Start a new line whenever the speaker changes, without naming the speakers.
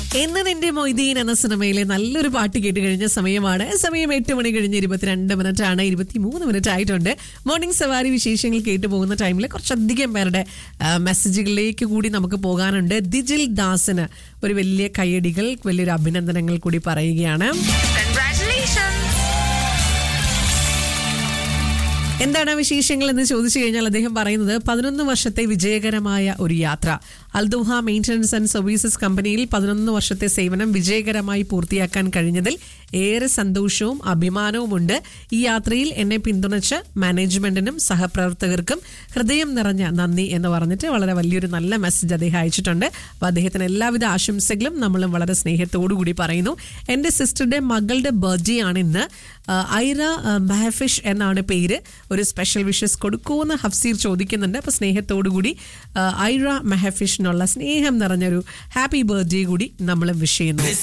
എന്ന് നിന്റെ മൊയ്തീൻ എന്ന സിനിമയിലെ നല്ലൊരു പാട്ട് കേട്ട് കഴിഞ്ഞ സമയമാണ് സമയം എട്ട് മണി കഴിഞ്ഞ് ഇരുപത്തിരണ്ട് മിനിറ്റ് ആണ് ഇരുപത്തിമൂന്ന് മിനിറ്റ് ആയിട്ടുണ്ട് മോർണിംഗ് സവാരി വിശേഷങ്ങൾ കേട്ടു പോകുന്ന ടൈമിൽ കുറച്ചധികം പേരുടെ ആ, മെസ്സേജുകളിലേക്ക് കൂടി നമുക്ക് പോകാനുണ്ട് ദിജിൽ ദാസിന് ഒരു വലിയ കയ്യടികൾ വലിയൊരു അഭിനന്ദനങ്ങൾ കൂടി പറയുകയാണ്
Congratulations!
എന്താണ് വിശേഷങ്ങൾ എന്ന് ചോദിച്ചു കഴിഞ്ഞാൽ അദ്ദേഹം പറയുന്നത് പതിനൊന്ന് വർഷത്തെ വിജയകരമായ ഒരു യാത്ര അൽദുഹ മെയിൻ്റനൻസ് ആൻഡ് സർവീസസ് കമ്പനിയിൽ പതിനൊന്ന് വർഷത്തെ സേവനം വിജയകരമായി പൂർത്തിയാക്കാൻ കഴിഞ്ഞതിൽ ഏറെ സന്തോഷവും അഭിമാനവുമുണ്ട് ഈ യാത്രയിൽ എന്നെ പിന്തുണച്ച മാനേജ്മെന്റിനും സഹപ്രവർത്തകർക്കും ഹൃദയം നിറഞ്ഞ നന്ദി എന്ന് പറഞ്ഞിട്ട് വളരെ വലിയൊരു നല്ല മെസ്സേജ് അദ്ദേഹം അയച്ചിട്ടുണ്ട് അപ്പോൾ അദ്ദേഹത്തിന് എല്ലാവിധ ആശംസകളും നമ്മളും വളരെ സ്നേഹത്തോടു കൂടി പറയുന്നു എൻ്റെ സിസ്റ്ററുടെ മകളുടെ ബർത്ത്ഡേ ആണ് ഇന്ന് ആ, ഐറ ആ, മെഹഫിഷ് എന്നാണ് പേര് ഒരു സ്പെഷ്യൽ വിഷസ് കൊടുക്കുമെന്ന് ഹഫ്സീർ ചോദിക്കുന്നുണ്ട് അപ്പോൾ സ്നേഹത്തോടു കൂടി ആ, ഐറ മെഹഫിഷിനുള്ള സ്നേഹം നിറഞ്ഞൊരു ഹാപ്പി ബർത്ത്ഡേ കൂടി നമ്മൾ വിഷ് ചെയ്യുന്നു